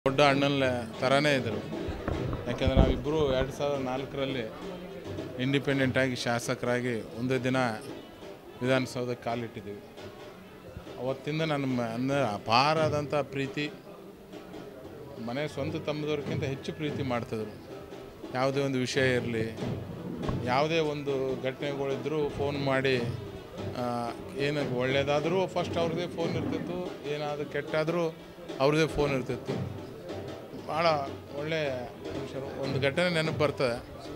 ದೊಡ್ಡ ಅಣ್ಣನ ಥರನೇ ಇದ್ದರು ಯಾಕೆಂದರೆ ನಾವಿಬ್ಬರು ಎರಡು ಸಾವಿರದ ನಾಲ್ಕರಲ್ಲಿ ಇಂಡಿಪೆಂಡೆಂಟ್ ಆಗಿ ಶಾಸಕರಾಗಿ ಒಂದೇ ದಿನ ವಿಧಾನಸೌಧಕ್ಕೆ ಕಾಲಿಟ್ಟಿದ್ದೀವಿ ಅವತ್ತಿಂದ ನನ್ನ ಮ- ಅಂದರೆ ಅಪಾರದಂಥ ಪ್ರೀತಿ ಮನೆ ಸ್ವಂತ ತಮ್ಮದವ್ರಿಗಿಂತ ಹೆಚ್ಚು ಪ್ರೀತಿ ಮಾಡ್ತಿದ್ರು ಯಾವುದೇ ಒಂದು ವಿಷಯ ಇರಲಿ ಯಾವುದೇ ಒಂದು ಘಟನೆಗಳಿದ್ದರೂ ಫೋನ್ ಮಾಡಿ ಆ, ಏನು ಒಳ್ಳೇದಾದರೂ ಫಸ್ಟ್ ಅವ್ರದ್ದೇ ಫೋನ್ ಇರ್ತಿತ್ತು ಏನಾದರೂ ಕೆಟ್ಟಾದರೂ ಅವ್ರದ್ದೇ ಫೋನ್ ಇರ್ತಿತ್ತು ಭಾಳ ಒಳ್ಳೆ ಮನುಷ್ಯರು ಒಂದು ಘಟನೆ ನೆನಪು ಬರ್ತದೆ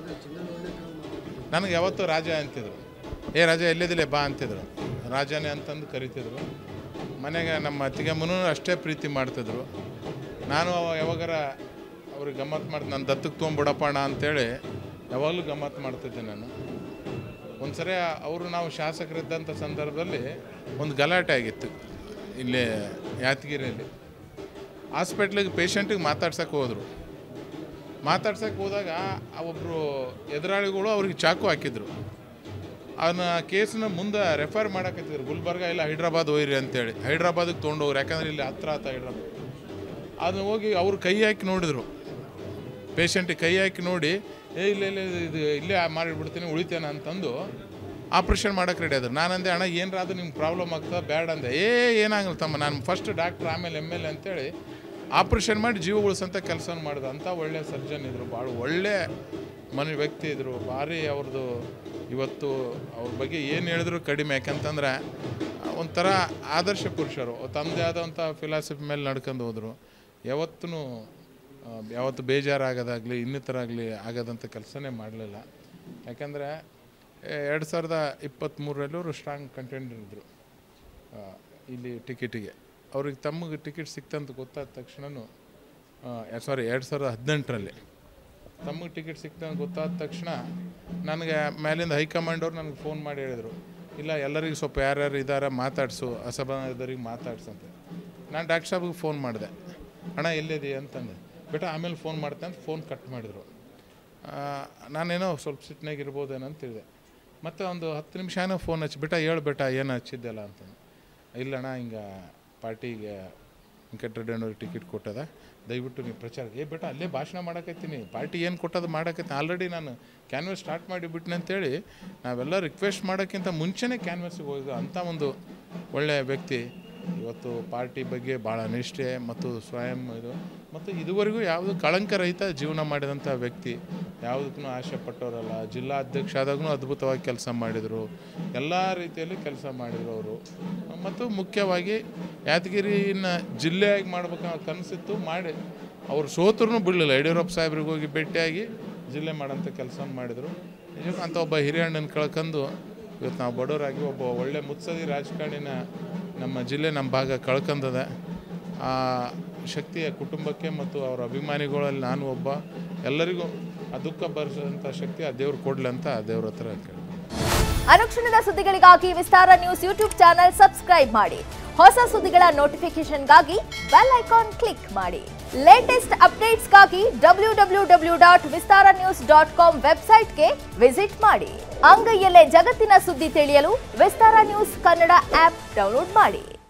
ನನಗೆ ಯಾವತ್ತೂ ರಾಜ ಅಂತಿದ್ರು ಏ ರಾಜ ಎಲ್ಲಿದ್ದಿಲ್ಲ ಬಾ ಅಂತಿದ್ರು ರಾಜನೇ ಅಂತಂದು ಕರಿತಿದ್ರು ಮನೆಗೆ ನಮ್ಮ ಅತ್ತಿಗೆಮ್ಮನೂ ಅಷ್ಟೇ ಪ್ರೀತಿ ಮಾಡ್ತಿದ್ರು ನಾನು ಅವ- ಯಾವಾಗಾರ ಅವ್ರಿಗೆ ಗಮ್ಮತ್ತು ಮಾಡಿ ನಾನು ದತ್ತಕ್ಕೆ ತೊಗೊಂಬಿಡಪ್ಪಣ ಅಂತೇಳಿ ಯಾವಾಗಲೂ ಗಮ್ಮತ್ತು ಮಾಡ್ತಿದ್ದೆ ನಾನು ಒಂದು ಸರಿ ಅವರು ನಾವು ಶಾಸಕರಿದ್ದಂಥ ಸಂದರ್ಭದಲ್ಲಿ ಒಂದು ಗಲಾಟೆ ಆಗಿತ್ತು ಇಲ್ಲಿ ಯಾದಗಿರಿಯಲ್ಲಿ ಹಾಸ್ಪಿಟ್ಲಿಗೆ ಪೇಷಂಟಿಗೆ ಮಾತಾಡ್ಸಕ್ಕೆ ಹೋದರು ಮಾತಾಡ್ಸಕ್ಕೆ ಹೋದಾಗ ಆ ಒಬ್ಬರು ಎದುರಾಳಿಗಳು ಅವ್ರಿಗೆ ಚಾಕು ಹಾಕಿದ್ರು ಅವನ ಕೇಸನ್ನ ಮುಂದೆ ರೆಫರ್ ಮಾಡಕತ್ತಿದ್ರು ಗುಲ್ಬರ್ಗ ಇಲ್ಲ ಹೈದ್ರಾಬಾದ್ ಹೋಯ್ರಿ ಅಂತೇಳಿ ಹೈದ್ರಾಬಾದಿಗೆ ತೊಗೊಂಡೋಗ್ರು ಯಾಕಂದ್ರೆ ಇಲ್ಲಿ ಹತ್ರ ಆತ ಹೈದ್ರಾಬಾದ್ ಅದನ್ನ ಹೋಗಿ ಅವ್ರು ಕೈ ಹಾಕಿ ನೋಡಿದ್ರು ಪೇಷಂಟಿಗೆ ಕೈ ಹಾಕಿ ನೋಡಿ ಏ ಇಲ್ಲ ಇಲ್ಲ ಇದು- ಇದು ಇಲ್ಲೇ ಮಾಡಿಬಿಡ್ತೀನಿ ಉಳಿತೇನೆ ಅಂತಂದು ಆಪ್ರೇಷನ್ ಮಾಡೋಕೆ ರೆಡಿ ಆದ್ರು ನಾನಂದೆ ಅಣ್ಣ ಏನಾದ್ರೂ ನಿಮ್ಗೆ ಪ್ರಾಬ್ಲಮ್ ಆಗ್ತದೆ ಬ್ಯಾಡ ಅಂದೆ ಏ ಏನಾಗಲ್ಲ ತಮ್ಮ ನಾನು ಫಸ್ಟ್ ಡಾಕ್ಟ್ರ್ ಆಮೇಲೆ ಎಮ್ ಎಲ್ ಎ ಅಂತೇಳಿ ಆಪ್ರೇಷನ್ ಮಾಡಿ ಜೀವ ಉಳಿಸೋಂಥ ಕೆಲಸ ಮಾಡಿದ ಅಂಥ ಒಳ್ಳೆ ಸರ್ಜನ್ ಇದ್ದರು ಭಾಳ ಒಳ್ಳೆ ಮನೆ ವ್ಯಕ್ತಿ ಇದ್ದರು ಭಾರಿ ಅವ್ರದ್ದು ಇವತ್ತು ಅವ್ರ ಬಗ್ಗೆ ಏನು ಹೇಳಿದ್ರು ಕಡಿಮೆ ಯಾಕಂತಂದ್ರೆ ಒಂಥರ ಆದರ್ಶ ಪುರುಷರು ತಮ್ಮದೇ ಆದಂಥ ಫಿಲಾಸಫಿ ಮೇಲೆ ನಡ್ಕೊಂಡು ಹೋದರು ಯಾವತ್ತೂ ಆ, ಯಾವತ್ತು ಬೇಜಾರಾಗೋದಾಗಲಿ ಇನ್ನಿತರ ಆಗಲಿ ಆಗೋದಂಥ ಕೆಲಸನೇ ಮಾಡಲಿಲ್ಲ ಯಾಕಂದರೆ ಎರಡು ಸಾವಿರದ ಇಪ್ಪತ್ತ್ಮೂರರಲ್ಲಿ ಅವರು ಸ್ಟ್ರಾಂಗ್ ಕಂಟೆಂಡರ್ ಇದ್ದರು ಇಲ್ಲಿ ಟಿಕೆಟಿಗೆ ಅವ್ರಿಗೆ ತಮಗೆ ಟಿಕೆಟ್ ಸಿಕ್ತಂತ ಗೊತ್ತಾದ ತಕ್ಷಣವೂ ಸಾರಿ ಎರಡು ಸಾವಿರದ ಹದಿನೆಂಟರಲ್ಲಿ ತಮಗೆ ಟಿಕೆಟ್ ಸಿಕ್ತಂತ ಗೊತ್ತಾದ ತಕ್ಷಣ ನನಗೆ ಮೇಲಿಂದ ಹೈಕಮಾಂಡ್ ಅವ್ರು ನನಗೆ ಫೋನ್ ಮಾಡಿ ಹೇಳಿದರು ಇಲ್ಲ ಎಲ್ಲರಿಗೂ ಸ್ವಲ್ಪ ಯಾರ್ಯಾರು ಇದ್ದಾರೆ ಮಾತಾಡಿಸು ಅಸಮಾಧಾನದವ್ರಿಗೆ ಮಾತಾಡ್ಸಂತ ನಾನು ಡಾಕ್ಟರ್ ಸಾಬ್ಗೆ ಫೋನ್ ಮಾಡಿದೆ ಅಣ್ಣ ಎಲ್ಲಿದೆ ಅಂತಂದೆ ಬೇಟ ಆಮೇಲೆ ಫೋನ್ ಮಾಡ್ತೆ ಅಂತ ಫೋನ್ ಕಟ್ ಮಾಡಿದರು ನಾನೇನೋ ಸ್ವಲ್ಪ ಸಿಟ್ನಾಗ ಇರ್ಬೋದೇನೋ ಅಂತ ಹೇಳಿದೆ ಮತ್ತು ಒಂದು ಹತ್ತು ನಿಮಿಷ ಏನೋ ಫೋನ್ ಹಚ್ಚಿ ಬಿಟ್ಟ ಹೇಳು ಬೇಟ ಏನು ಹಚ್ಚಿದ್ದೆಲ್ಲ ಅಂತಂದು ಇಲ್ಲಣ್ಣ ಹಿಂಗೆ ಪಾರ್ಟಿಗೆ ವೆಂಕಟರೆಡ್ಡಿ ಟಿಕೆಟ್ ಕೊಟ್ಟದ ದಯವಿಟ್ಟು ನೀವು ಪ್ರಚಾರ ಏ ಬೇಟ ಅಲ್ಲೇ ಭಾಷಣ ಮಾಡಕತ್ತೀನಿ ಪಾರ್ಟಿ ಏನು ಕೊಟ್ಟದು ಮಾಡಕತ್ತೀನಿ ಆಲ್ರೆಡಿ ನಾನು ಕ್ಯಾನ್ವಸ್ ಸ್ಟಾರ್ಟ್ ಮಾಡಿಬಿಟ್ನೆ ಅಂತೇಳಿ ನಾವೆಲ್ಲ ರಿಕ್ವೆಸ್ಟ್ ಮಾಡೋಕ್ಕಿಂತ ಮುಂಚೆನೇ ಕ್ಯಾನ್ವಸ್ಗೆ ಹೋಗಿದ್ದು ಅಂಥ ಒಂದು ಒಳ್ಳೆಯ ವ್ಯಕ್ತಿ ಇವತ್ತು ಪಾರ್ಟಿ ಬಗ್ಗೆ ಭಾಳ ನಿಷ್ಠೆ ಮತ್ತು ಸ್ವಯಂ ಇದು ಮತ್ತು ಇದುವರೆಗೂ ಯಾವುದು ಕಳಂಕರಹಿತ ಜೀವನ ಮಾಡಿದಂಥ ವ್ಯಕ್ತಿ ಯಾವುದಕ್ಕೂ ಆಸೆ ಪಟ್ಟವರಲ್ಲ ಜಿಲ್ಲಾ ಅಧ್ಯಕ್ಷ ಆದಾಗೂ ಅದ್ಭುತವಾಗಿ ಕೆಲಸ ಮಾಡಿದರು ಎಲ್ಲ ರೀತಿಯಲ್ಲಿ ಕೆಲಸ ಮಾಡಿದರು ಅವರು ಮತ್ತು ಮುಖ್ಯವಾಗಿ ಯಾದಗಿರಿನ ಜಿಲ್ಲೆಯಾಗಿ ಮಾಡ್ಬೇಕನ್ನೋ ಕನಸಿತ್ತು ಮಾಡಿ ಅವ್ರು ಸೋತ್ರೂ ಬಿಡಲಿಲ್ಲ ಯಡಿಯೂರಪ್ಪ ಸಾಹೇಬ್ರಿಗೆ ಹೋಗಿ ಭೇಟಿಯಾಗಿ ಜಿಲ್ಲೆ ಮಾಡೋಂಥ ಕೆಲಸ ಮಾಡಿದರು ನಿಜಕ್ಕೂ ಅಂಥ ಒಬ್ಬ ಹಿರಿಯ ಅಣ್ಣನ ಕಳ್ಕೊಂಡು ಇವತ್ತು ನಾವು ಬಡವರಾಗಿ ಒಬ್ಬ ಒಳ್ಳೆ ಮುತ್ಸದಿ ರಾಜಕಾರಣಿನ ನಮ್ಮ ಜಿಲ್ಲೆ ನಮ್ಮ ಭಾಗ ಕಳ್ಕೊಂಡದ ಆ ಶಕ್ತಿಯ ಕುಟುಂಬಕ್ಕೆ ಮತ್ತು ಅವರ ಅಭಿಮಾನಿಗಳಲ್ಲಿ ನಾನು ಒಬ್ಬ ಎಲ್ಲರಿಗೂ ಆ ದುಃಖ ಭರಿಸೋಂಥ ಶಕ್ತಿ ಆ ದೇವ್ರು ಕೊಡ್ಲಿ ಅಂತ ಆ ದೇವ್ರ ಹತ್ರ ಕೇಳಿ ಅನುಕ್ಷಣದ ಸುದ್ದಿಗಳಿಗಾಗಿ Vistara news YouTube channel subscribe ಮಾಡಿ ಹೊಸ ಸುದ್ದಿಗಳ ನೋಟಿಫಿಕೇಶನ್ಗಾಗಿ ಬೆಲ್ ಐಕಾನ್ ಕ್ಲಿಕ್ ಮಾಡಿ ಲೇಟೆಸ್ಟ್ ಅಪ್ಡೇಟ್ಸ್ಗಾಗಿ W W W dot Vistara news dot com ವೆಬ್ಸೈಟ್ಗೆ ವಿಸಿಟ್ ಮಾಡಿ ಅಂಗೈಯಲ್ಲೇ ಜಗತ್ತಿನ ಸುದ್ದಿ ತಿಳಿಯಲು Vistara news Kannada app download ಮಾಡಿ